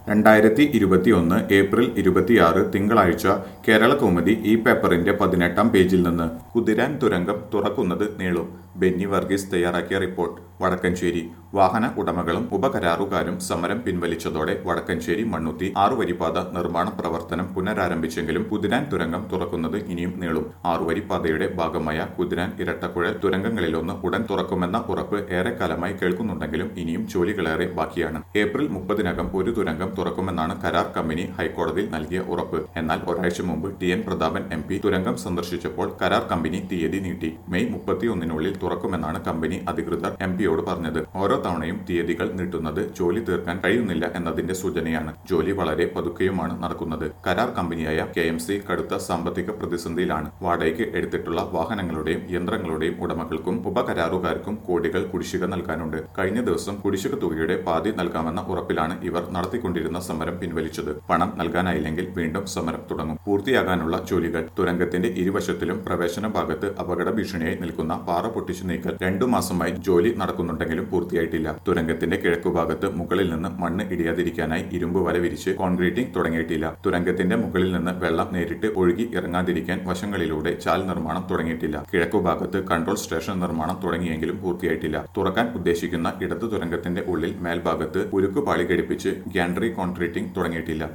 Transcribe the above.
രണ്ടായിരത്തി ഇരുപത്തിയൊന്ന് ഏപ്രിൽ ഇരുപത്തിയാറ് തിങ്കളാഴ്ച കേരള കൗമുദി ഈ പേപ്പറിന്റെ പതിനെട്ടാം പേജിൽ നിന്ന് കുതിരാൻ തുരങ്കം തുറക്കുന്നത് നീളും ബെന്നി വർഗീസ് തയ്യാറാക്കിയ റിപ്പോർട്ട് വടക്കഞ്ചേരി വാഹന ഉടമകളും ഉപകരാറുകാരും സമരം പിൻവലിച്ചതോടെ വടക്കഞ്ചേരി മണ്ണുത്തി ആറുവരിപ്പാത നിർമ്മാണ പ്രവർത്തനം പുനരാരംഭിച്ചെങ്കിലും കുതിരാൻ തുരങ്കം തുറക്കുന്നത് ഇനിയും നീളും ആറുവരിപ്പാതയുടെ ഭാഗമായ കുതിരാൻ ഇരട്ടക്കുഴൽ തുരങ്കങ്ങളിലൊന്ന് ഉടൻ തുറക്കുമെന്ന ഉറപ്പ് ഏറെക്കാലമായി കേൾക്കുന്നുണ്ടെങ്കിലും ഇനിയും ജോലികളേറെ ബാക്കിയാണ് ഏപ്രിൽ മുപ്പതിനകം ഒരു തുരങ്കം തുറക്കുമെന്നാണ് കരാർ കമ്പനി ഹൈക്കോടതിയിൽ നൽകിയ ഉറപ്പ് എന്നാൽ ഒരാഴ്ച മുമ്പ് T N Prathapan M P തുരങ്കം സന്ദർശിച്ചപ്പോൾ കരാർ കമ്പനി തീയതി നീട്ടി മെയ് മുപ്പത്തിയൊന്നിനുള്ളിൽ തുറക്കുമെന്നാണ് കമ്പനി അധികൃതർ എം പിയോട് പറഞ്ഞത് ഓരോ തവണയും തീയതികൾ നീട്ടുന്നത് ജോലി തീർക്കാൻ കഴിയുന്നില്ല എന്നതിന്റെ സൂചനയാണ് ജോലി വളരെ പതുക്കെയുമാണ് നടക്കുന്നത് കരാർ കമ്പനിയായ കെ എം സി കടുത്ത സാമ്പത്തിക പ്രതിസന്ധിയിലാണ് വാടകയ്ക്ക് എടുത്തിട്ടുള്ള വാഹനങ്ങളുടെയും യന്ത്രങ്ങളുടെയും ഉടമകൾക്കും ഉപകരാറുകാർക്കും കോടികൾ കുടിശ്ശിക നൽകാനുണ്ട് കഴിഞ്ഞ ദിവസം കുടിശ്ശിക തുകയുടെ പാതി നൽകാമെന്ന ഉറപ്പിലാണ് ഇവർ നടത്തിക്കൊണ്ടിരുന്ന സമരം പിൻവലിച്ചത് പണം നൽകാനായില്ലെങ്കിൽ വീണ്ടും സമരം തുടങ്ങും പൂർത്തിയാകാനുള്ള ജോലികൾ തുരങ്കത്തിന്റെ ഇരുവശത്തിലും പ്രവേശന ഭാഗത്ത് അപകട ഭീഷണിയായി നിൽക്കുന്ന പാറ പൊട്ടിച്ചു നീക്കൽ രണ്ടു മാസമായി ജോലി നടക്കുന്നുണ്ടെങ്കിലും പൂർത്തിയായിട്ടില്ല തുരങ്കത്തിന്റെ കിഴക്കുഭാഗത്ത് മുകളിൽ നിന്ന് മണ്ണ് ഇടിയാതിരിക്കാനായി ഇരുമ്പ് വല വിരിച്ച് കോൺക്രീറ്റിംഗ് തുടങ്ങിയിട്ടില്ല തുരങ്കത്തിന്റെ മുകളിൽ നിന്ന് വെള്ളം നേരിട്ട് ഒഴുകി ഇറങ്ങാതിരിക്കാൻ വശങ്ങളിലൂടെ ചാൽ നിർമ്മാണം തുടങ്ങിയിട്ടില്ല കിഴക്കുഭാഗത്ത് കൺട്രോൾ സ്റ്റേഷൻ നിർമ്മാണം തുടങ്ങിയെങ്കിലും പൂർത്തിയായിട്ടില്ല തുറക്കാൻ ഉദ്ദേശിക്കുന്ന ഇടതു തുരങ്കത്തിന്റെ ഉള്ളിൽ മേൽഭാഗത്ത് ഉരുക്ക് പാളി ഘടിപ്പിച്ച് ഗ്യാൻഡറി കോൺക്രീറ്റിംഗ് തുടങ്ങിയിട്ടില്ല